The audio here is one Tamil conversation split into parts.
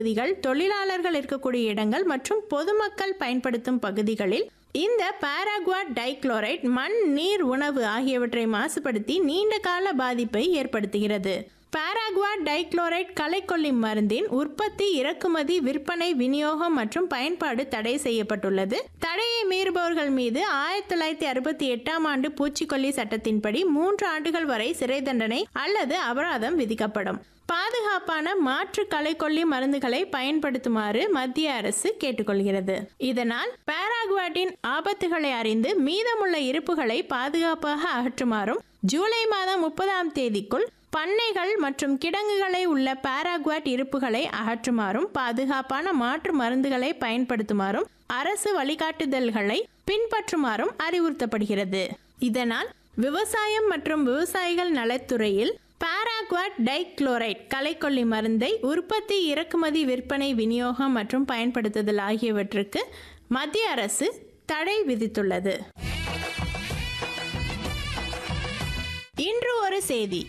பகுதிகள் தொழிலாளர்கள் இருக்கக்கூடிய இடங்கள் மற்றும் பொதுமக்கள் பயன்படுத்தும் பகுதிகளில் இந்த பாராகுவாட் டைக்ளோரைட் மண் நீர் உணவு ஆகியவற்றை மாசுபடுத்தி நீண்ட கால பாதிப்பை ஏற்படுத்துகிறது பாராகுவாட் டைக்ளோரைட் களைக்கொல்லி மருந்தின் உற்பத்தி இறக்குமதி விற்பனை விநியோகம் மற்றும் பயன்பாடு தடை செய்யப்பட்டுள்ளது தடையை மீறுபவர்கள் மீது ஆயிரத்தி தொள்ளாயிரத்தி அறுபத்தி எட்டாம் ஆண்டு பூச்சிக்கொல்லி சட்டத்தின்படி மூன்று ஆண்டுகள் வரை சிறை தண்டனை அல்லது அபராதம் விதிக்கப்படும் பாதுகாப்பான மாற்று களைக்கொல்லி மருந்துகளை பயன்படுத்துமாறு மத்திய அரசு கேட்டுக்கொள்கிறது இதனால் பாராகுவாட்டின் ஆபத்துகளை அறிந்து மீதமுள்ள இருப்புகளை பாதுகாப்பாக அகற்றுமாறும் ஜூலை மாதம் முப்பதாம் தேதிக்குள் பண்ணைகள் மற்றும் கிடங்குகளை உள்ள பாராகுவாட் இருப்புகளை அகற்றுமாறும் பாதுகாப்பான மாற்று மருந்துகளை பயன்படுத்துமாறும் அரசு வழிகாட்டுதல்களை பின்பற்றுமாறும் அறிவுறுத்தப்படுகிறது இதனால் விவசாயம் மற்றும் விவசாயிகள் நலத்துறையில் பாராகுவாட் டைக்ளோரைட் களைக்கொல்லி மருந்தை உற்பத்தி இறக்குமதி விற்பனை விநியோகம் மற்றும் பயன்படுத்துதல் ஆகியவற்றுக்கு மத்திய அரசு தடை விதித்துள்ளது இன்று ஒரு செய்தி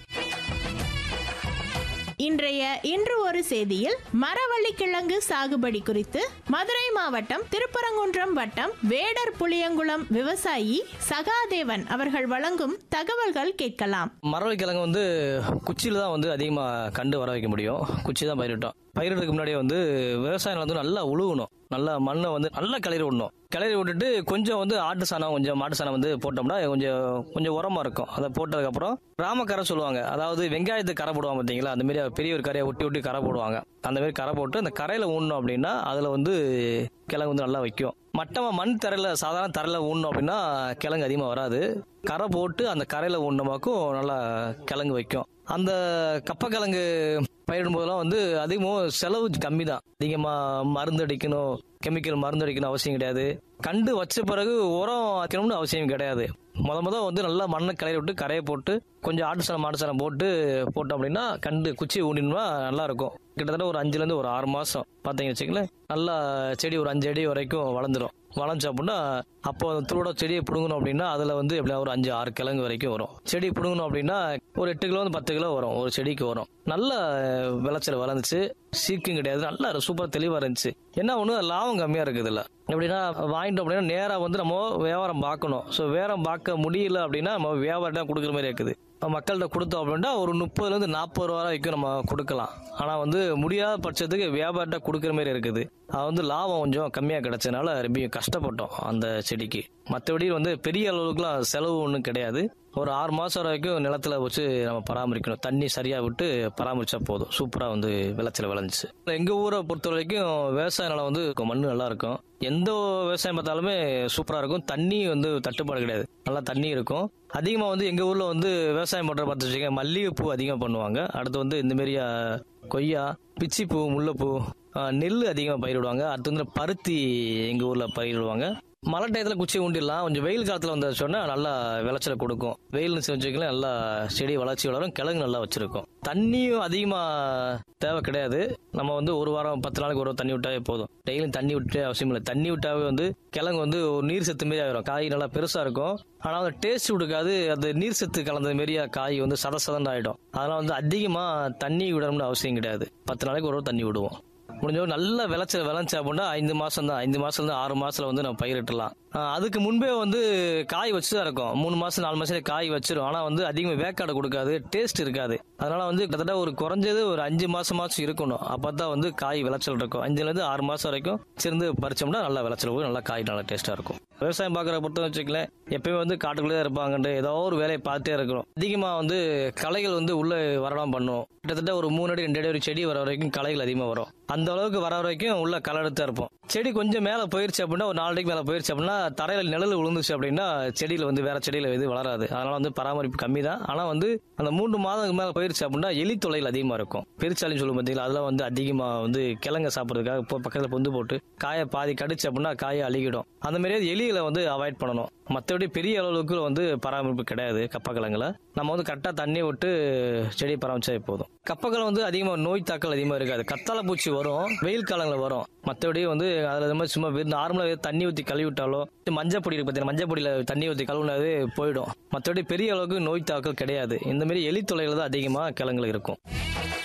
இன்றைய இன்று ஒரு செய்தியில் மரவள்ளி கிழங்கு சாகுபடி குறித்து மதுரை மாவட்டம் திருப்பரங்குன்றம் வட்டம் வேடர் புளியங்குளம் விவசாயி சகாதேவன் அவர்கள் வழங்கும் தகவல்கள் கேட்கலாம் மரவள்ளி கிழங்கு வந்து குச்சியில் தான் வந்து அதிகமாக கண்டு வர வைக்க முடியும் குச்சி தான் பயிரிட்டோம் பயிரிடுறதுக்கு முன்னாடியே வந்து விவசாயம் வந்து நல்லா உழுவணும் நல்லா மண்ணை வந்து நல்லா கிளறி விடணும் கிளறி விட்டுட்டு கொஞ்சம் வந்து ஆட்டு சாணம் கொஞ்சம் மாட்டு சாணம் வந்து போட்டோம்னா கொஞ்சம் கொஞ்சம் உரமா இருக்கும் அதை போட்டதுக்கப்புறம் ராமக்கரை சொல்லுவாங்க அதாவது வெங்காயத்துக்கு கரை போடுவாங்க பார்த்தீங்களா அந்த மாதிரி பெரிய ஒரு கரையை ஒட்டி ஒட்டி கரை போடுவாங்க அந்த மாதிரி கரை போட்டு அந்த கரையில் ஊனணும் அப்படின்னா அதில் வந்து கிழங்கு வந்து நல்லா வைக்கும் மட்டமாக மண் தரையில் சாதாரண தரையில் ஊனணும் அப்படின்னா கிழங்கு அதிகமாக வராது கரை போட்டு அந்த கரையில் ஊனமாக்கும் நல்லா கிழங்கு வைக்கும் அந்த கப்பக்கிழங்கு பயிரிடும் போதெல்லாம் வந்து அதிகமாக செலவு கம்மி தான் அதிகமாக மருந்து அடிக்கணும் கெமிக்கல் மருந்து அடிக்கணும் அவசியம் கிடையாது கண்டு வச்ச பிறகு உரம் வைக்கணும்னு அவசியம் கிடையாது முத முத வந்து நல்லா மண்ணை கிளறி விட்டு கரையை போட்டு கொஞ்சம் ஆட்டு சாணம் மாட்டு சாணம் போட்டு போட்டோம் அப்படின்னா கண்டு குச்சி ஊனினோம்னா நல்லா இருக்கும் கிட்டத்தட்ட ஒரு அஞ்சுலேருந்து ஒரு ஆறு மாதம் பார்த்தீங்கன்னு வச்சுக்கங்களேன் நல்லா செடி ஒரு அஞ்சு அடி வரைக்கும் வளர்ந்துரும் வளர்ந்துச்சு அப்படின்னா அப்போ துருவோட செடியை பிடுங்கணும் அப்படின்னா அதில் வந்து எப்படியா ஒரு அஞ்சு ஆறு கிழங்கு வரைக்கும் வரும் செடி பிடுங்கணும் அப்படின்னா ஒரு எட்டு கிலோ வந்து பத்து கிலோ வரும் ஒரு செடிக்கு வரும் நல்ல விளைச்சல் வளர்ந்துச்சு சீக்கும் கிடையாது நல்லா சூப்பர் தெளிவாக இருந்துச்சு என்ன ஒன்று லாபம் கம்மியாக இருக்குது இல்லை எப்படின்னா வாங்கிட்டோம் அப்படின்னா நேராக வந்து நம்ம வியாபாரம் பார்க்கணும் ஸோ வியாபாரம் பார்க்க முடியல அப்படின்னா நம்ம வியாபாரம் கொடுக்குற மாதிரி இருக்குது மக்கள்கிட்ட கொடுத்தோம் அப்படின்னா ஒரு முப்பதுலேருந்து நாற்பது ரூபா வரைக்கும் நம்ம கொடுக்கலாம் ஆனால் வந்து முடியாத பட்சத்துக்கு வியாபாரத்தை கொடுக்குற மாதிரி இருக்குது அது வந்து லாபம் கொஞ்சம் கம்மியாக கிடைச்சதுனால ரொம்ப கஷ்டப்பட்டோம் அந்த செடிக்கு மற்றபடி வந்து பெரிய அளவுக்குலாம் செலவு ஒன்றும் கிடையாது ஒரு ஆறு மாதம் வரைக்கும் நிலத்துல வச்சு நம்ம பராமரிக்கணும் தண்ணி சரியாக விட்டு பராமரிச்சா போதும் சூப்பராக வந்து விளைச்சல் விளைஞ்சிச்சு எங்கள் ஊரை பொறுத்த வரைக்கும் விவசாய நிலம் வந்து மண் நல்லா இருக்கும் எந்த விவசாயம் பார்த்தாலுமே சூப்பராக இருக்கும் தண்ணி வந்து தட்டுப்பாடு கிடையாது நல்லா தண்ணி இருக்கும் அதிகமாக வந்து எங்கள் ஊரில் வந்து விவசாயம் பண்ணுற பார்த்து வச்சுக்கோங்க மல்லிகைப்பூ அதிகம் பண்ணுவாங்க அடுத்து வந்து இந்த மாரி அஹ், கொய்யா பிச்சிப்பூ முல்லைப்பூ அஹ், நெல் அதிகமாக பயிரிடுவாங்க அடுத்து வந்து பருத்தி எங்கள் ஊரில் பயிரிடுவாங்க மழை டயத்தில் குச்சி ஊண்டிடலாம் கொஞ்சம் வெயில் காலத்தில் வந்து சொன்னால் நல்லா விளைச்சலை கொடுக்கும் வெயில்னு வச்சுக்கலாம் நல்லா செடி வளர்ச்சி வளரும் கிழங்கு நல்லா வச்சிருக்கும் தண்ணியும் அதிகமாக தேவை கிடையாது நம்ம வந்து ஒரு வாரம் பத்து நாளைக்கு ஒரு வாரம் தண்ணி விட்டாவே போதும் டெய்லியும் தண்ணி விட்டு அவசியம் இல்லை தண்ணி விட்டாவே வந்து கிழங்கு வந்து ஒரு நீர் சத்து மாரி ஆயிரும் காய் நல்லா பெருசாக இருக்கும் ஆனால் வந்து டேஸ்ட் கொடுக்காது அது நீர் சத்து கலந்த மாரியா காய் வந்து சத சதன்னு ஆகிடும் அதனால் வந்து அதிகமாக தண்ணி விடணும்னு அவசியம் கிடையாது பத்து நாளைக்கு ஒரு வாரம் தண்ணி விடுவோம் முடிஞ்சோ நல்ல விளைச்சல் விளைஞ்சு அப்படின்னா ஐந்து மாசம் தான் ஐந்து மாசம் தான் ஆறு மாசத்துல வந்து நம்ம பயிரிட்டலாம் ஆஹ் அதுக்கு முன்பே வந்து காய் வச்சு தான் இருக்கும் மூணு மாசம் நாலு மாசத்துல காய் வச்சிரும் ஆனா வந்து அதிகமாக வேக்காடு கொடுக்காது டேஸ்ட் இருக்காது அதனால வந்து கிட்டத்தட்ட ஒரு குறைஞ்சது ஒரு அஞ்சு மாசமாச்சும் இருக்கணும் அப்பதான் வந்து காய் விளைச்சல் இருக்கும் அஞ்சுல இருந்து ஆறு மாசம் வரைக்கும் சிறந்து பறிச்சோம்னா நல்லா விளைச்சல் போய் நல்லா காய் நல்லா டேஸ்டா இருக்கும் விவசாயம் பார்க்குற பொறுத்த வச்சுக்கலேன் எப்பயுமே வந்து காட்டுக்குள்ளே தான் இருப்பாங்கன்ட்டு ஏதோ ஒரு வேலையை பார்த்துட்டே இருக்கணும் அதிகமாக வந்து களைகள் வந்து உள்ளே வரலாம் பண்ணும் கிட்டத்தட்ட ஒரு மூணு அடி ரெண்டு அடி ஒரு செடி வர வரைக்கும் களைகள் அதிகமாக வரும் அந்த அளவுக்கு வர வரைக்கும் உள்ள களை எடுத்தா இருப்போம் செடி கொஞ்சம் மேலே போயிருச்சு அப்படின்னா ஒரு நாலு அடிக்கு மேலே போயிருச்சு அப்படின்னா தரையில் நிழல் விழுந்துச்சு அப்படின்னா செடியில் வந்து வேற செடியில் இது வளராது அதனால வந்து பராமரிப்பு கம்மி தான் ஆனால் வந்து அந்த மூன்று மாதத்துக்கு மேலே போயிருச்சு அப்படின்னா எலி தொல்லைகள் அதிகமாக இருக்கும் பெருச்சாலின்னு சொல்லும் பார்த்தீங்களா அதெல்லாம் வந்து அதிகமாக வந்து கிழங்க சாப்பிட்றதுக்காக இப்போ பக்கத்தில் பொந்து போட்டு காயை பாதி கடிச்சு அப்படின்னா காயை அழுகிடும் அந்த மாதிரி எலிகளை வந்து அவாய்ட் பண்ணணும் மற்றபடி பெரிய அளவுக்கு வந்து பராமரிப்பு கிடையாது கப்பக்கிழங்குல நம்ம வந்து கரெக்டாக தண்ணி விட்டு செடி பராமரிச்சா போதும் கப்பக்கிழங்கு வந்து அதிகமாக நோய் தாக்கல் அதிகமாக இருக்காது கத்தாழை பூச்சி வரும் வெயில் காலங்களில் வரும் மற்றபடி வந்து அதில் இது மாதிரி சும்மா நார்மலாக தண்ணி ஊற்றி கழுவி விட்டாலோ மஞ்சள் பொடி இருக்கு பார்த்தீங்கன்னா மஞ்சள் பொடியில் தண்ணி ஊற்றி கழுவுனாவே போயிடும் மற்றபடி பெரிய அளவுக்கு நோய் தாக்கல் கிடையாது இந்த மாதிரி எலி தொல்லைகள் தான் அதிகமாக கிழங்குல இருக்கும்